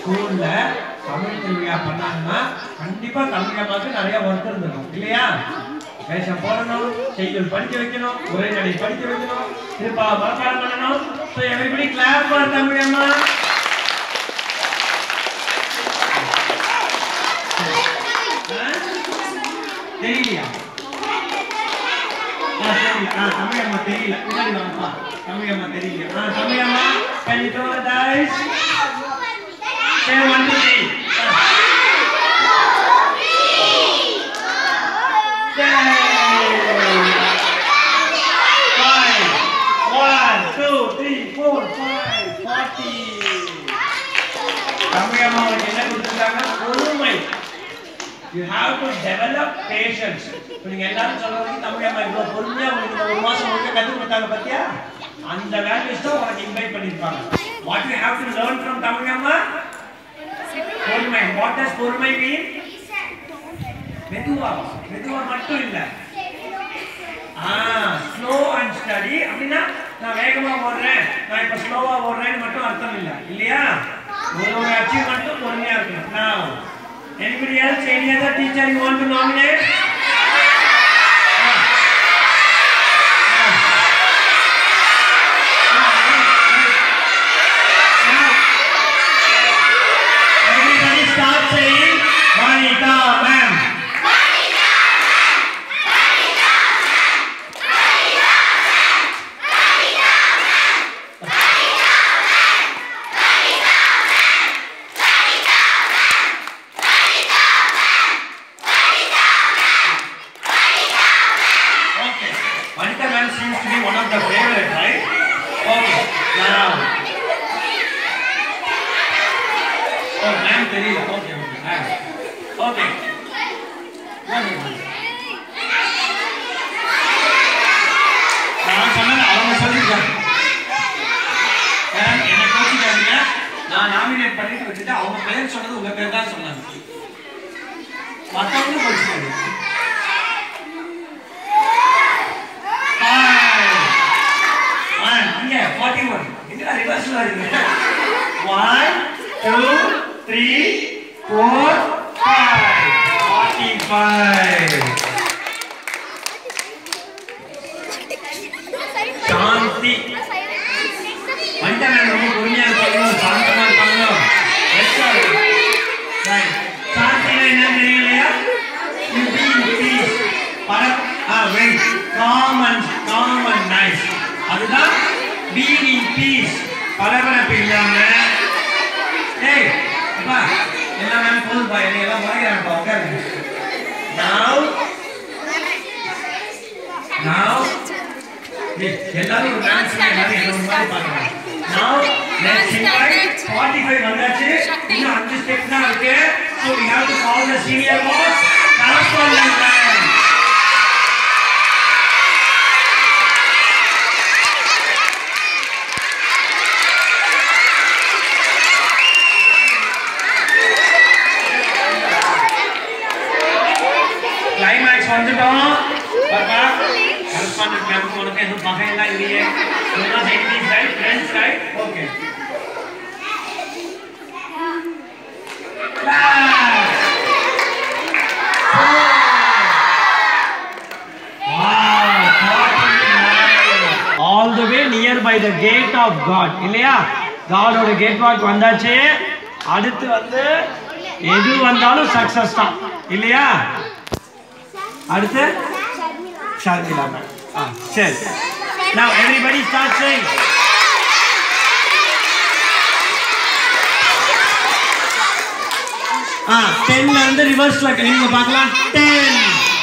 ஸ்கூல்ல தமிழ் திருவிழா பண்ணாங்கன்னா கண்டிப்பா தமிழ் அம்மாவுக்கு நிறைய ஒர்க் இருந்திருக்கும் இல்லையா வேஷம் போடணும் செய்யுள் படிக்க வைக்கணும் உரைநடை படிக்க வைக்கணும் திருப்பா மனப்பாடம் பண்ணணும் so everybody clap for Tamil அம்மா ஆ? தெரியலையா ஆ, தெரியல. ஆ, தமிழ் அம்மா தெரியல பின்னாடி வாங்கப்பா தமிழ் அம்மா தெரியல ஆ, தமிழ் அம்மா can you throw the dice say one two three ah. Five. One, two, three, four, five, forty. தமிழம்மா உங்களுக்கு என்ன கொடுத்துருக்காங்க பொறுமை you have to develop patience நீங்க எல்லாரும் சொல்றது தமிழம்மா இவ்வளவு பொறுமையா உங்களுக்கு இந்த ஒரு மாசம் முழுக்க கற்றுக் கொடுத்தாங்க பாத்தியா அந்த வேல்யூஸ் தான் உனக்கு இன்வைட் பண்ணிருப்பாங்க what you have to learn from தமிழம்மா பொறுமை வாட் டஸ் பொறுமை மீன் மெதுவா மெதுவா மட்டும் இல்லை ஸ்லோ அண்ட் ஸ்டடி அப்படின்னா நான் வேகமா ஓடுறேன் நான் இப்ப ஸ்லோவா ஓடுறேன்னு மட்டும் அர்த்தம் இல்ல இல்லையா ஒரு ஒரு அச்சீவ்மெண்ட்டும் பொறுமையா இருக்கணும் now anybody else any other teacher you want to nominate Ah. Ah. Now, everybody start saying Vanita ma'am Okay. Vanita ma'am seems to be one of the favorite, right? Okay. Now. Oh, ma'am, தெரியல. Okay, okay. Ma'am. Okay. One minute. நான் சொன்னது அவங்க சொல்லிருக்காங்க ma'am என்ன கோச்சிக்காதீங்க நான் nominate பண்ணிட்டு வச்சுட்டு அவங்க பேர் சொன்னது உங்க பேர் தான் சொன்னாங்க மற்றவங்க கோச்சிக்காதீங்க One, இங்க, 41. என்னடா reverse ல இருக்கு? One, two, three, four, five. 45. Shanthi. Vanitha ma'am ரொம்ப பொறுமையா இருப்பாங்க சாந்தமா இருப்பாங்க Yes, sir. Right. சாந்தினா என்னன்னு தெரியலையா You be in peace. பர- ஆ, wait. Calm and- calm and nice. அதுதான் being in peace. பரபரப்பு இல்லாம ஏய் அப்பா எல்லாம் மேம் போதுப்பா என்னை எல்லாம் முறைக்கிறாங்கப்பா உட்காருங்க now now ஏய், எல்லாரும் ஒரு டான்ஸ் எல்லாரும் என்ன ஒரு மாதிரி பாக்குறாங்க now let's invite 45 வந்தாச்சு இன்னும் அஞ்சு ஸ்டெப் தான் இருக்கு so we have to call the senior most correspondent man climax வந்துட்டோம் பாப்பா கரஸ்பாண்டன்ட் மேம் உனக்கு எதுவும் பகையெல்லாம் இல்லையே எல்லாம் enemies right friends right okay all the way near by the gate of god இல்லையா காடோட கேட் வாக் வந்தாச்சு அடுத்து வந்து எது வந்தாலும் சக்சஸ் தான் இல்லையா அடுத்து ஷர்மிளா மேம் ஆ சரி now everybody start saying ஆ 10 ல இருந்து ரிவர்ஸ்ல நீங்க பார்க்கலாம் 10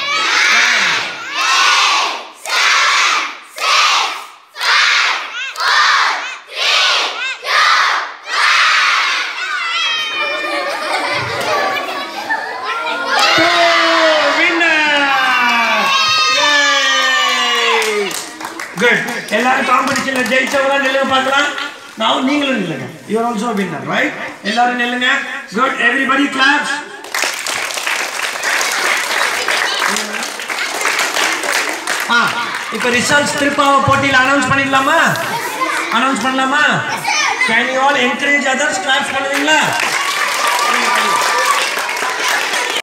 குட் எல்லாரும் காம்படிஷன்ல ஜெயிச்சவங்க நில்லுங்க பார்க்கலாம் நான் நீங்களும் நில்லுங்க யூ ஆல்சோ வின்னர் ரைட் எல்லாரும் நில்லுங்க குட் எவ்ரிபடி கிளாப்ஸ் ஆ இப்போ ரிசல்ட்ஸ் திருப்பாவ போட்டியில் அனௌன்ஸ் பண்ணிடலாமா அனௌன்ஸ் பண்ணலாமா can you all encourage others claps பண்ணுவீங்களா